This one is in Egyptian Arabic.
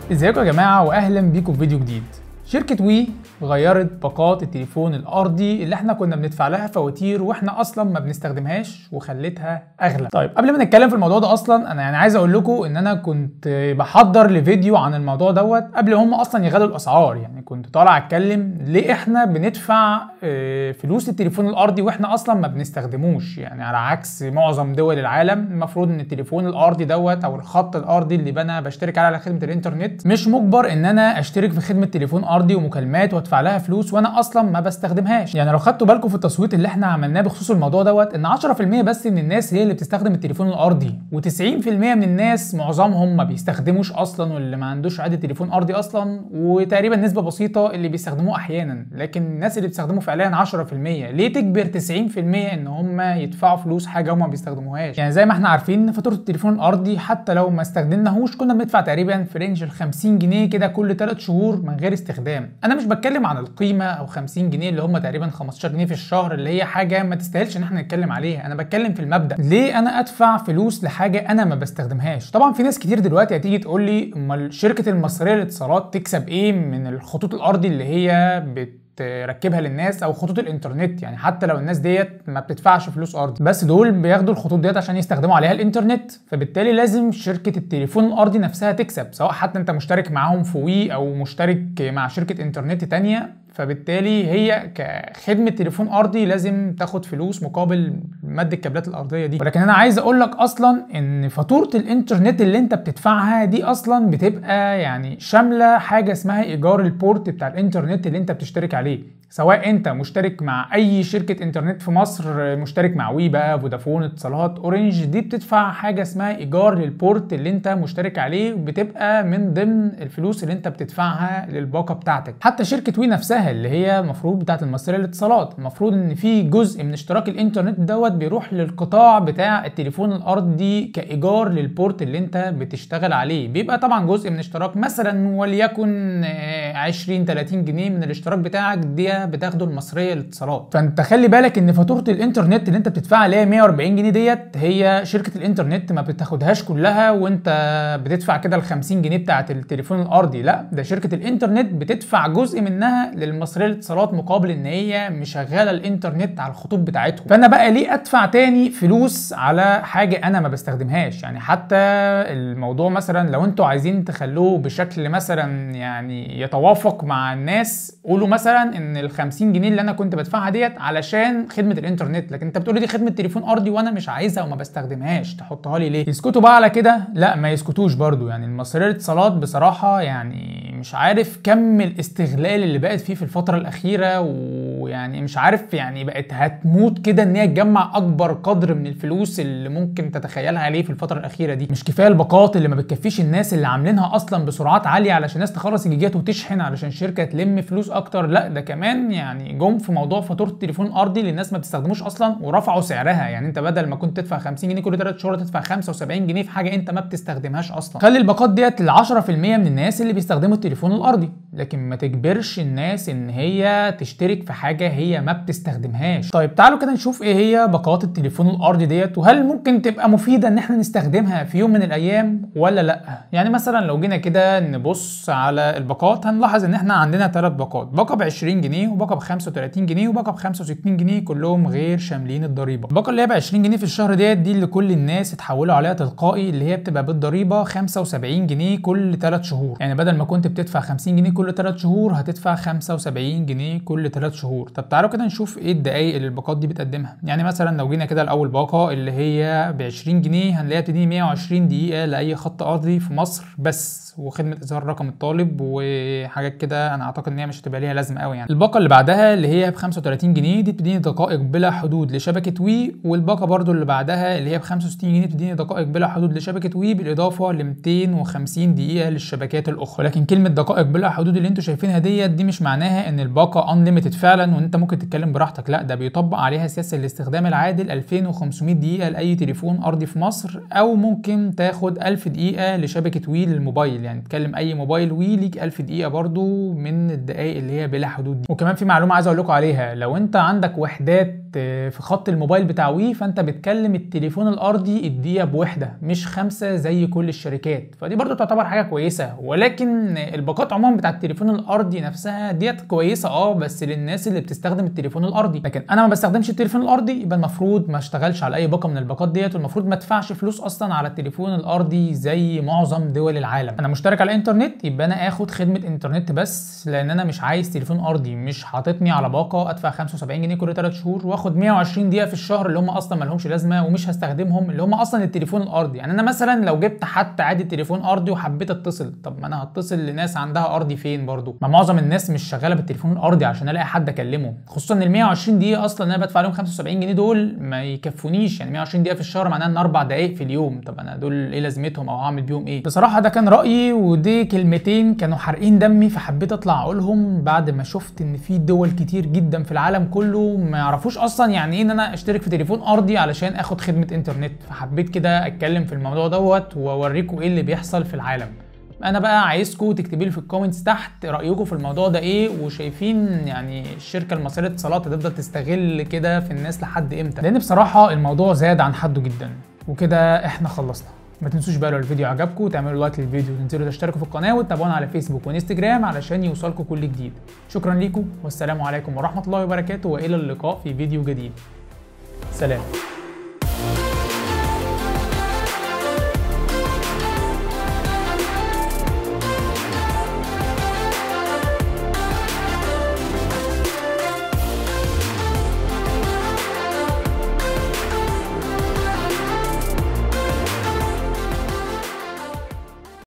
ازيكم يا جماعه واهلا بيكم في فيديو جديد شركة وي غيرت باقات التليفون الارضي اللي احنا كنا بندفع لها فواتير واحنا اصلا ما بنستخدمهاش وخلتها اغلى. طيب قبل ما نتكلم في الموضوع ده اصلا انا يعني عايز اقول لكم ان انا كنت بحضر لفيديو عن الموضوع دوت قبل هم اصلا يغلوا الاسعار يعني كنت طالع اتكلم ليه احنا بندفع آه، فلوس التليفون الارضي واحنا اصلا ما بنستخدموش يعني على عكس معظم دول العالم المفروض ان التليفون الارضي دوت او الخط الارضي اللي انا بشترك عليه على خدمه الانترنت مش مجبر ان انا اشترك في خدمه تليفون ارضي ومكالمات وادفع لها فلوس وانا اصلا ما بستخدمهاش يعني لو خدتوا بالكم في التصويت اللي احنا عملناه بخصوص الموضوع دوت ان 10% بس من الناس هي اللي بتستخدم التليفون الارضي و90% من الناس معظمهم ما بيستخدموش اصلا واللي ما عندوش عادي تليفون ارضي اصلا وتقريبا نسبه بسيطه اللي بيستخدموه احيانا لكن الناس اللي بتستخدمه فعليا 10% ليه تجبر 90% ان هم يدفعوا فلوس حاجه هم ما بيستخدموهاش يعني زي ما احنا عارفين إن فاتوره التليفون الارضي حتى لو ما استخدمناهوش كنا بندفع تقريبا في رينج ال 50 جنيه كده كل 3 شهور من غير استخدام انا مش بتكلم عن القيمه او 50 جنيه اللي هم تقريبا 15 جنيه في الشهر اللي هي حاجه ما تستاهلش ان احنا نتكلم عليها انا بتكلم في المبدا ليه انا ادفع فلوس لحاجه انا ما بستخدمهاش طبعا في ناس كتير دلوقتي هتيجي تقول لي امال شركه المصريه للاتصالات تكسب ايه من الخطوط الارضي اللي هي بت تركبها للناس او خطوط الانترنت يعني حتى لو الناس ديت ما بتدفعش فلوس ارضي بس دول بياخدوا الخطوط ديت عشان يستخدموا عليها الانترنت فبالتالي لازم شركه التليفون الارضي نفسها تكسب سواء حتى انت مشترك معاهم في وي او مشترك مع شركه انترنت تانية فبالتالي هي كخدمه تليفون ارضي لازم تاخد فلوس مقابل مد الكابلات الارضيه دي ولكن انا عايز اقول لك اصلا ان فاتوره الانترنت اللي انت بتدفعها دي اصلا بتبقى يعني شامله حاجه اسمها ايجار البورت بتاع الانترنت اللي انت بتشترك عليه سواء انت مشترك مع اي شركه انترنت في مصر مشترك مع وي بقى فودافون اتصالات اورنج دي بتدفع حاجه اسمها ايجار للبورت اللي انت مشترك عليه بتبقى من ضمن الفلوس اللي انت بتدفعها للباقه بتاعتك حتى شركه وي نفسها اللي هي المفروض بتاعه المصريه للاتصالات المفروض ان في جزء من اشتراك الانترنت دوت بيروح للقطاع بتاع التليفون الارضي كايجار للبورت اللي انت بتشتغل عليه بيبقى طبعا جزء من اشتراك مثلا وليكن آه، 20 30 جنيه من الاشتراك بتاعك دي بتاخده المصريه للاتصالات فانت خلي بالك ان فاتوره الانترنت اللي انت بتدفعها اللي هي 140 جنيه ديت هي شركه الانترنت ما بتاخدهاش كلها وانت بتدفع كده ال 50 جنيه بتاعه التليفون الارضي لا ده شركه الانترنت بتدفع جزء منها للمصريه للاتصالات مقابل ان هي مشغله الانترنت على الخطوط بتاعتهم فانا بقى ليه ادفع تاني فلوس على حاجه انا ما بستخدمهاش يعني حتى الموضوع مثلا لو انتوا عايزين تخلوه بشكل مثلا يعني يتوافق مع الناس قولوا مثلا ان ال 50 جنيه اللي انا كنت بدفعها ديت علشان خدمه الانترنت لكن انت بتقولي دي خدمه تليفون ارضي وانا مش عايزها وما بستخدمهاش تحطها لي ليه يسكتوا بقى على كده لا ما يسكتوش برضو يعني المصريه للاتصالات بصراحه يعني مش عارف كم الاستغلال اللي بقت فيه في الفتره الاخيره ويعني مش عارف يعني بقت هتموت كده ان هي تجمع اكبر قدر من الفلوس اللي ممكن تتخيلها عليه في الفتره الاخيره دي مش كفايه الباقات اللي ما بتكفيش الناس اللي عاملينها اصلا بسرعات عاليه علشان الناس تخلص الجيجات وتشحن علشان شركه تلم فلوس اكتر لا ده كمان يعني جم في موضوع فاتوره التليفون الارضي اللي الناس ما بتستخدموش اصلا ورفعوا سعرها يعني انت بدل ما كنت تدفع 50 جنيه كل 3 شهور تدفع 75 جنيه في حاجه انت ما بتستخدمهاش اصلا خلي الباقات ديت ل 10% من الناس اللي بيستخدموا التليفون الارضي لكن ما تجبرش الناس ان هي تشترك في حاجه هي ما بتستخدمهاش طيب تعالوا كده نشوف ايه هي باقات التليفون الارضي ديت وهل ممكن تبقى مفيده ان احنا نستخدمها في يوم من الايام ولا لا يعني مثلا لو جينا كده نبص على الباقات هنلاحظ ان احنا عندنا ثلاث باقات باقه ب 20 جنيه وباقه ب 35 جنيه وباقه ب 65 جنيه كلهم غير شاملين الضريبه الباقه اللي هي ب 20 جنيه في الشهر ديت دي اللي كل الناس اتحولوا عليها تلقائي اللي هي بتبقى بالضريبه 75 جنيه كل 3 شهور يعني بدل ما كنت بتدفع 50 جنيه كل 3 شهور هتدفع 75 جنيه كل 3 شهور طب تعالوا كده نشوف ايه الدقايق اللي الباقات دي بتقدمها يعني مثلا لو جينا كده لاول باقه اللي هي ب 20 جنيه هنلاقيها بتديني 120 دقيقه لاي خط ارضي في مصر بس وخدمه اظهار رقم الطالب وحاجات كده انا اعتقد ان هي مش هتبقى ليها لازمه قوي يعني الباقه اللي بعدها اللي هي ب 35 جنيه دي بتديني دقائق بلا حدود لشبكه وي والباقه برضو اللي بعدها اللي هي ب 65 جنيه بتديني دقائق بلا حدود لشبكه وي بالاضافه ل 250 دقيقه للشبكات الاخرى ولكن كلمه دقائق بلا حدود اللي انتوا شايفينها ديت دي مش معناها ان الباقه انليميتد فعلا وان انت ممكن تتكلم براحتك لا ده بيطبق عليها سياسه الاستخدام العادل 2500 دقيقه لاي تليفون ارضي في مصر او ممكن تاخد 1000 دقيقه لشبكه وي للموبايل يعني تكلم اي موبايل وي ليك 1000 دقيقه برضو من الدقائق اللي هي بلا حدود دي وكمان في معلومه عايز اقول لكم عليها لو انت عندك وحدات آه، في خط الموبايل بتاع وي فانت بتكلم التليفون الارضي الدقيقه بوحده مش خمسه زي كل الشركات فدي برضو تعتبر حاجه كويسه ولكن الباقات عموما بتاع التليفون الارضي نفسها ديت كويسه اه بس للناس اللي بتستخدم التليفون الارضي لكن انا ما بستخدمش التليفون الارضي يبقى المفروض ما اشتغلش على اي باقه من الباقات ديت والمفروض ما ادفعش فلوس اصلا على التليفون الارضي زي معظم دول العالم انا مشترك على الانترنت يبقى انا اخد خدمه انترنت بس لان انا مش عايز تليفون ارضي مش حاططني على باقه ادفع 75 جنيه كل 3 شهور واخد 120 دقيقه في الشهر اللي هم اصلا ما لهمش لازمه ومش هستخدمهم اللي هم اصلا التليفون الارضي يعني انا مثلا لو جبت حتى عادي تليفون ارضي وحبيت اتصل طب ما انا هتصل لناس عندها ارضي فين برضو ما معظم الناس مش شغاله بالتليفون الارضي عشان الاقي حد اكلمه خصوصا ان ال 120 دقيقه اصلا انا بدفع عليهم 75 جنيه دول ما يكفونيش يعني 120 دقيقه في الشهر معناها ان اربع دقائق في اليوم طب انا دول ايه لازمتهم او هعمل بيهم ايه بصراحه ده كان رايي ودي كلمتين كانوا حارقين دمي فحبيت اطلع اقولهم بعد ما شفت ان في دول كتير جدا في العالم كله ما يعرفوش اصلا يعني ايه ان انا اشترك في تليفون ارضي علشان اخد خدمه انترنت فحبيت كده اتكلم في الموضوع دوت واوريكم ايه اللي بيحصل في العالم انا بقى عايزكم تكتبوا لي في الكومنتس تحت رايكم في الموضوع ده ايه وشايفين يعني الشركه المصريه للاتصالات هتفضل تستغل كده في الناس لحد امتى لان بصراحه الموضوع زاد عن حده جدا وكده احنا خلصنا ما تنسوش بقى لو الفيديو عجبكم تعملوا لايك للفيديو وتنزلوا تشتركوا في القناه وتتابعونا على فيسبوك وانستجرام علشان يوصلكم كل جديد شكرا ليكم والسلام عليكم ورحمه الله وبركاته والى اللقاء في فيديو جديد سلام